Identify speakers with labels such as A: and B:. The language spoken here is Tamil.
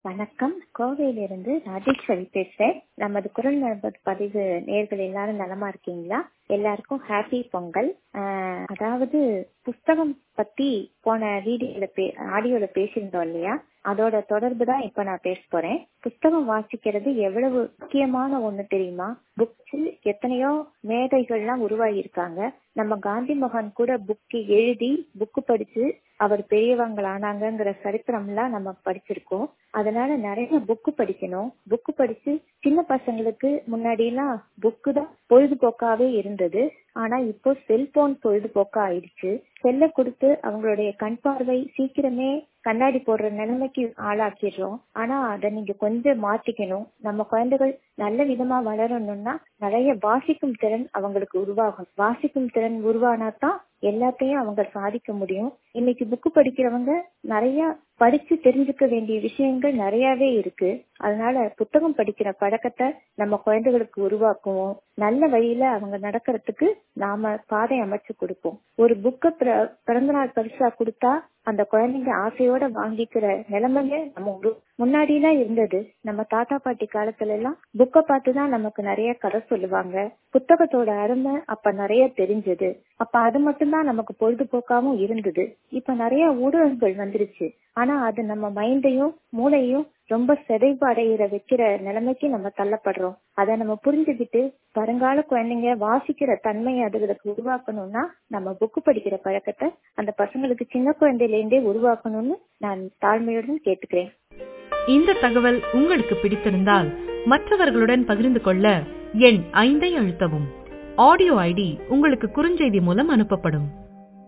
A: வணக்கம் கோவையிலிருந்து ராஜேஸ்வரி பேசுறேன் நமது குரல் நண்பர் பதிவு நேர்கள் எல்லாரும் நலமா இருக்கீங்களா எல்லாருக்கும் ஹாப்பி பொங்கல் ஆஹ் அதாவது புஸ்தகம் பத்தி போன வீடியோல பே ஆடியோல பேசியிருந்தோம் இல்லையா அதோட தொடர்பு தான் இப்ப நான் பேச போறேன் புஸ்தகம் வாசிக்கிறது எவ்வளவு முக்கியமான ஒண்ணு தெரியுமா புக்ஸில் எத்தனையோ மேதைகள்லாம் உருவாகி இருக்காங்க நம்ம காந்தி மகான் கூட புக்கு எழுதி புக்கு படிச்சு அவர் பெரியவங்களானாங்கிற சரித்திரம்லாம் நம்ம படிச்சிருக்கோம் அதனால நிறைய புக்கு படிக்கணும் புக்கு படிச்சு சின்ன பசங்களுக்கு முன்னாடி எல்லாம் புக்கு தான் பொழுதுபோக்காவே இருந்தது ஆனா இப்போ செல்போன் பொழுதுபோக்கா ஆயிடுச்சு செல்ல கொடுத்து அவங்களுடைய கண் பார்வை சீக்கிரமே கண்ணாடி போடுற நிலைமைக்கு ஆளாக்கிடுறோம் ஆனா அதை நீங்க கொஞ்சம் மாத்திக்கணும் நம்ம குழந்தைகள் நல்ல விதமா வளரணும்னா நிறைய வாசிக்கும் திறன் அவங்களுக்கு உருவாகும் வாசிக்கும் திறன் உருவானா தான் எல்லாத்தையும் அவங்க சாதிக்க முடியும் இன்னைக்கு புக்கு படிக்கிறவங்க நிறைய படிச்சு தெரிஞ்சுக்க வேண்டிய விஷயங்கள் நிறையவே இருக்கு அதனால புத்தகம் படிக்கிற பழக்கத்தை நம்ம குழந்தைகளுக்கு உருவாக்குவோம் நல்ல வழியில அவங்க நடக்கிறதுக்கு நாம பாதை அமைச்சு கொடுப்போம் ஒரு புக்க பிறந்தநாள் பரிசா கொடுத்தா அந்த குழந்தைங்க ஆசையோட வாங்கிக்கிற நிலைமைய நம்ம ஒரு முன்னாடி எல்லாம் இருந்தது நம்ம தாத்தா பாட்டி காலத்துல எல்லாம் புக்க பார்த்துதான் நமக்கு நிறைய கதை சொல்லுவாங்க புத்தகத்தோட அருமை அப்ப நிறைய தெரிஞ்சது அப்ப அது மட்டும்தான் நமக்கு பொழுதுபோக்காவும் இருந்தது இப்ப நிறைய ஊடகங்கள் வந்துருச்சு ஆனா அது நம்ம மைண்டையும் மூளையும் ரொம்ப சிதைவு அடையிற வைக்கிற நிலைமைக்கு நம்ம தள்ளப்படுறோம் அதை நம்ம புரிஞ்சுக்கிட்டு வருங்கால குழந்தைங்க வாசிக்கிற தன்மையை அதுகளுக்கு உருவாக்கணும்னா நம்ம புக்கு படிக்கிற பழக்கத்தை அந்த பசங்களுக்கு சின்ன குழந்தையில இருந்தே உருவாக்கணும்னு நான் தாழ்மையுடன் கேட்டுக்கிறேன்
B: இந்த தகவல் உங்களுக்கு பிடித்திருந்தால் மற்றவர்களுடன் பகிர்ந்து கொள்ள எண் ஐந்தை அழுத்தவும் ஆடியோ ஐடி உங்களுக்கு குறுஞ்செய்தி மூலம் அனுப்பப்படும்